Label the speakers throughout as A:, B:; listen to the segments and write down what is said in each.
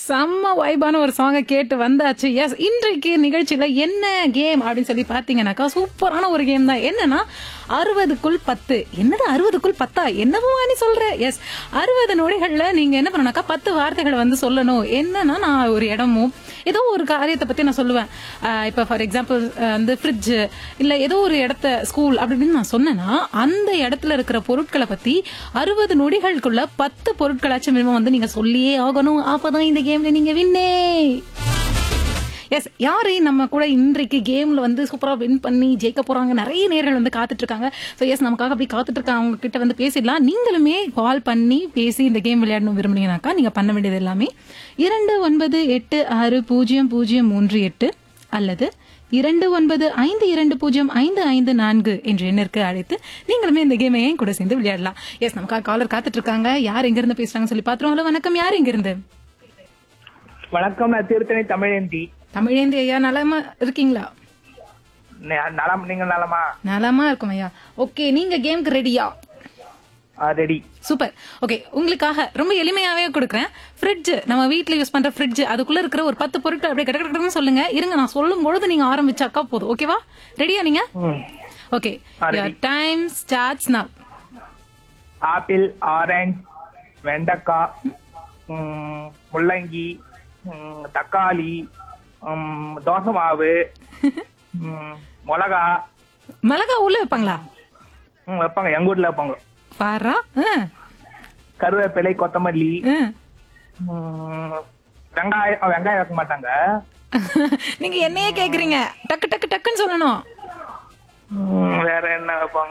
A: செம்ம வைபான ஒரு சாங்கை கேட்டு வந்தாச்சு எஸ் இன்றைக்கு நிகழ்ச்சியில என்ன கேம் அப்படின்னு சொல்லி பாத்தீங்கன்னாக்கா சூப்பரான ஒரு கேம் தான் என்னன்னா அறுபதுக்குள் பத்து என்னது அறுபதுக்குள் பத்தா என்னவோ நீ சொல்ற எஸ் அறுபது நொடிகள்ல நீங்க என்ன பண்ணணும்னாக்கா பத்து வார்த்தைகளை வந்து சொல்லணும் என்னன்னா நான் ஒரு இடமும் ஏதோ ஒரு காரியத்தை பத்தி நான் சொல்லுவேன் ஆஹ் இப்ப ஃபார் எக்ஸாம்பிள் வந்து ஃப்ரிட்ஜ் இல்ல ஏதோ ஒரு இடத்த ஸ்கூல் அப்படின்னு நான் சொன்னேன்னா அந்த இடத்துல இருக்கிற பொருட்களை பத்தி அறுபது நொடிகளுக்குள்ள பத்து பொருட்களாச்சும் மினிமம் வந்து நீங்க சொல்லியே ஆகணும் அப்பதான் இந்த கேம்ல நீங்க வின்னே எஸ் யாரு நம்ம கூட இன்றைக்கு கேம்ல வந்து சூப்பரா வின் பண்ணி ஜெயிக்க போறாங்க நிறைய நேர்கள் வந்து காத்துட்டு இருக்காங்க ஸோ எஸ் நமக்காக அப்படி காத்துட்டு இருக்காங்க அவங்க கிட்ட வந்து பேசிடலாம் நீங்களுமே கால் பண்ணி பேசி இந்த கேம் விளையாடணும் விரும்புனீங்கன்னாக்கா நீங்க பண்ண வேண்டியது எல்லாமே இரண்டு ஒன்பது எட்டு ஆறு பூஜ்ஜியம் பூஜ்ஜியம் மூன்று எட்டு அல்லது இரண்டு ஒன்பது ஐந்து இரண்டு பூஜ்ஜியம் ஐந்து ஐந்து நான்கு என்ற எண்ணிற்கு அழைத்து நீங்களுமே இந்த கேமை ஏன் கூட சேர்ந்து விளையாடலாம் எஸ் நமக்காக காலர் காத்துட்டு இருக்காங்க யார் எங்க இருந்து பேசுறாங்கன்னு சொல்லி பாத்துருவோம் ஹலோ வணக்கம் யார் எங்க இருந்து
B: வணக்கம் நான் திருத்தணி தமிழேந்தி
A: தமிழேந்தி ஐயா நலமா இருக்கீங்களா
B: ந- நலம் நீங்க நலமா
A: நலமா இருக்கும் ஐயா ஓகே நீங்க கேம்க்கு ரெடியா
B: ரெடி
A: சூப்பர் ஓகே உங்களுக்காக ரொம்ப எளிமையாவே கொடுக்குறேன் ஃப்ரிட்ஜ் நம்ம வீட்ல யூஸ் பண்ற ஃப்ரிட்ஜ் அதுக்குள்ள இருக்கிற ஒரு பத்து பொருட்கள் அப்படியே கட கடன்னு சொல்லுங்க இருங்க நான் சொல்லும் பொழுது நீங்க ஆரம்பிச்சாக்கா போதும் ஓகேவா ரெடியா நீங்க okay time starts now
B: apple orange வெண்டைக்காய் ம், முள்ளங்கி ம், தக்காளி ம், தோசை மாவு ம், மிளகா
A: மிளகா உள்ள வைப்பாங்களா
B: ம், வைப்பாங்க எங்க வீட்டுல வைப்பாங்க
A: பாரா
B: கருவேப்பிலை கொத்தமல்லி
A: ஆ.
B: ம், வெங்காயம் அஹ், வெங்காயம் வைக்க மாட்டாங்க
A: நீங்க என்னையே கேக்குறீங்க டக்கு டக்கு டக்குன்னு சொல்லணும்
B: ம், வேற என்ன வைப்பாங்க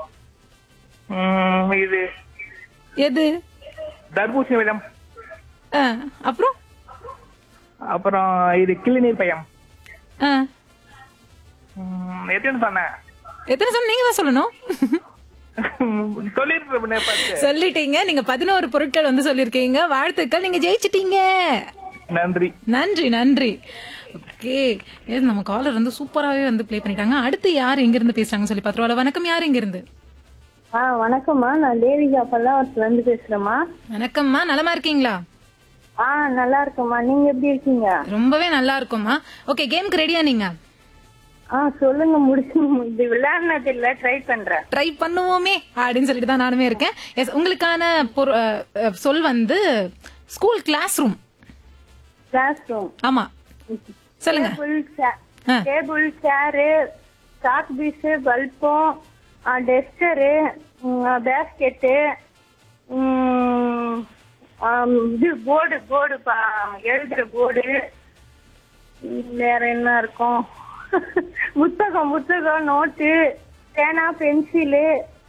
B: ம், இது
A: எது
B: தர்பூசணி பழம்
A: ஆ, அப்புறம்
B: அப்புறம் இது கிளிநீர் பயம்
A: ஆ.
B: ம், எதுன்னு சொன்னேன்
A: எத்தனை சொன்ன நீங்க தான் சொல்லணும்
B: சொல்லிருப்பேன் பார்த்து
A: சொல்லிட்டீங்க நீங்க பதினோரு பொருட்கள் வந்து சொல்லிருக்கீங்க வாழ்த்துக்கள் நீங்க ஜெயிச்சிட்டீங்க
B: நன்றி
A: நன்றி நன்றி ஓகே ஏன் நம்ம காலர் வந்து சூப்பராவே வந்து ப்ளே பண்ணிட்டாங்க அடுத்து யார் எங்க இருந்து பேசுறாங்கன்னு சொல்லி பாத்துருவோம் வணக்கம் யார் எங்க இருந்து
C: ஆ வணக்கம்மா நான் தேவிகா பல்லாவரத்துல இருந்து பேசுறேம்மா
A: வணக்கம்மா நலமா இருக்கீங்களா
C: ஆ நல்லா இருக்கேம்மா நீங்க எப்படி இருக்கீங்க
A: ரொம்பவே நல்லா இருக்கும்மா ஓகே கேம்க்கு ரெடியா நீங்க
C: ஆ சொல்லுங்க முடிச்சு இது விளையாடினது இல்ல ட்ரை பண்றேன்
A: ட்ரை பண்ணுவோமே அப்படின்னு சொல்லிட்டு தான் நானுமே இருக்கேன் எஸ் உங்களுக்கான பொரு- அஹ், அஹ், சொல் வந்து school class room
C: class room
A: ஆமா சொல்லுங்க
C: டேபிள்
A: ஆ.
C: டேபிள் சேரு சாக் பீஸ் பல்பம் டெஸ்டரு பேஸ்கெட்டு இது போர்டு போர்டு எழுதுற போர்டு வேற என்ன இருக்கும் புத்தகம் புத்தகம் நோட்டு பேனா pencil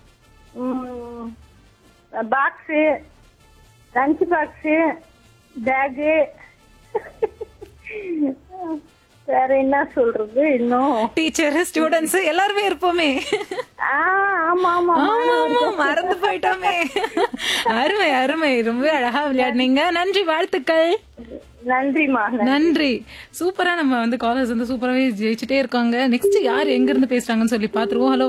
C: box lunch box bag வேற என்ன சொல்றது இன்னும்
A: டீச்சர் ஸ்டூடெண்ட்ஸ் எல்லாருமே இருப்போமே
C: ஆ, ஆமா ஆமா
A: ஆமா ஆமா மறந்து போயிட்டோமே அருமை அருமை ரொம்ப அழகா விளையாடுனீங்க நன்றி வாழ்த்துக்கள்
C: நன்றிமா
A: நன்றி சூப்பரா நம்ம வந்து காலேஜ் வந்து சூப்பராவே ஜெயிச்சுட்டே இருக்காங்க நெக்ஸ்ட் யார் எங்க இருந்து பேசுறாங்கன்னு சொல்லி பாத்துருவோம் ஹலோ